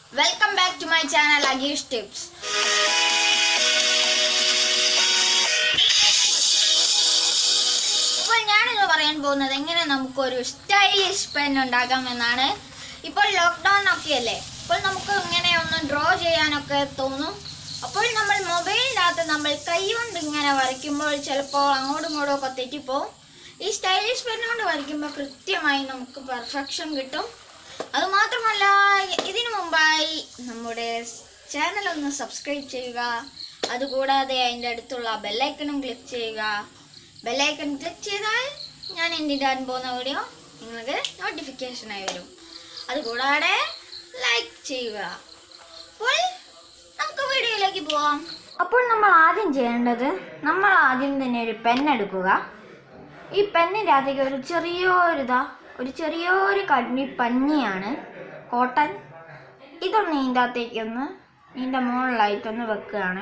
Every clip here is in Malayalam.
welcome back to my channel Ageesh tips ഇപ്പോൾ ഞാനിന്ന് പറയാൻ പോകുന്നത് എങ്ങനെ നമുക്കൊരു സ്റ്റൈലിഷ് പെൻ ഉണ്ടാക്കാമെന്നാണ് ഇപ്പോൾ ലോക്ക്ഡൗൺ ഒക്കെ അല്ലേ അപ്പോൾ നമുക്ക് ഇങ്ങനെ ഒന്ന് ഡ്രോ ചെയ്യാനൊക്കെ തോന്നും അപ്പോൾ നമ്മൾ മൊബൈലിനകത്ത് നമ്മൾ കൈ കൊണ്ട് ഇങ്ങനെ വരയ്ക്കുമ്പോൾ ചിലപ്പോൾ അങ്ങോട്ടും ഇങ്ങോട്ടും ഒക്കെ തെറ്റിപ്പോവും ഈ സ്റ്റൈലിഷ് പെൻ കൊണ്ട് വരയ്ക്കുമ്പോൾ കൃത്യമായി നമുക്ക് പെർഫെക്ഷൻ കിട്ടും അതുമാത്രമല്ല ഇതിനു മുമ്പായി നമ്മുടെ ചാനൽ ഒന്ന് സബ്സ്ക്രൈബ് ചെയ്യുക അതുകൂടാതെ അതിൻ്റെ അടുത്തുള്ള ബെല്ലൈക്കണും ക്ലിക്ക് ചെയ്യുക ബെല്ലൈക്കൺ ക്ലിക്ക് ചെയ്താൽ ഞാൻ എൻ്റെ ഇടാൻ പോകുന്ന വീഡിയോ നിങ്ങൾക്ക് നോട്ടിഫിക്കേഷനായി വരും അതുകൂടാതെ ലൈക്ക് ചെയ്യുക അപ്പോൾ നമുക്ക് വീഡിയോയിലേക്ക് പോവാം അപ്പോൾ നമ്മൾ ആദ്യം ചെയ്യേണ്ടത് നമ്മൾ ആദ്യം തന്നെ ഒരു പെൻ എടുക്കുക ഈ പെന്നിൻ്റെ അകത്തേക്ക് ഒരു ചെറിയൊരിതാ ഒരു ചെറിയൊരു കണ്ണി പഞ്ഞിയാണ് കോട്ടൺ ഇതൊന്ന് ഇതിൻ്റെ അകത്തേക്കൊന്ന് ഇതിൻ്റെ മുകളിലായിട്ടൊന്ന് വെക്കുകയാണ്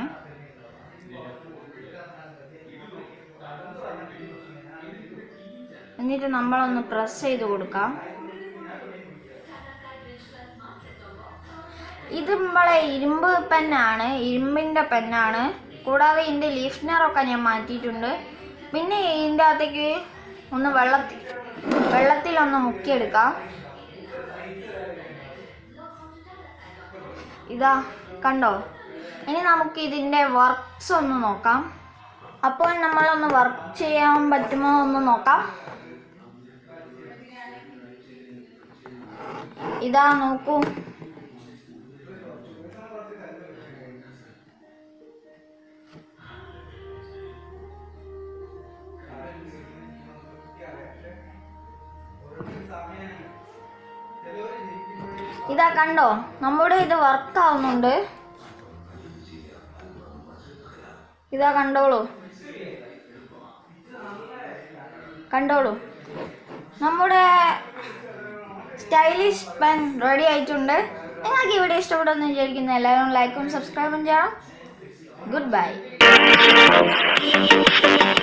എന്നിട്ട് നമ്മളൊന്ന് പ്രസ് ചെയ്ത് കൊടുക്കാം ഇത് നമ്മളെ ഇരുമ്പ് പെന്നാണ് ഇരുമ്പിൻ്റെ പെന്നാണ് കൂടാതെ ഇതിൻ്റെ ലിഫ്നറൊക്കെ ഞാൻ മാറ്റിയിട്ടുണ്ട് പിന്നെ ഇതിൻ്റെ അകത്തേക്ക് ഒന്ന് വെള്ളത്തിൽ വെള്ളത്തിലൊന്ന് മുക്കിയെടുക്കാം ഇതാ കണ്ടോ ഇനി നമുക്ക് ഇതിൻ്റെ വർക്ക്സ് ഒന്ന് നോക്കാം അപ്പോൾ നമ്മളൊന്ന് വർക്ക് ചെയ്യാൻ പറ്റുമോ എന്ന് നോക്കാം ഇതാ നോക്കൂ ഇതാ കണ്ടോ നമ്മുടെ ഇത് വർക്ക് ആവുന്നുണ്ട് ഇതാ കണ്ടോളൂ കണ്ടോളൂ നമ്മുടെ സ്റ്റൈലിഷ് പെൻ റെഡി ആയിട്ടുണ്ട് നിങ്ങൾക്ക് ഈ വീഡിയോ ഇഷ്ടപ്പെടുമെന്ന് വിചാരിക്കുന്നു എല്ലാവരും ലൈക്കും സബ്സ്ക്രൈബും ചെയ്യണം ഗുഡ് ബൈ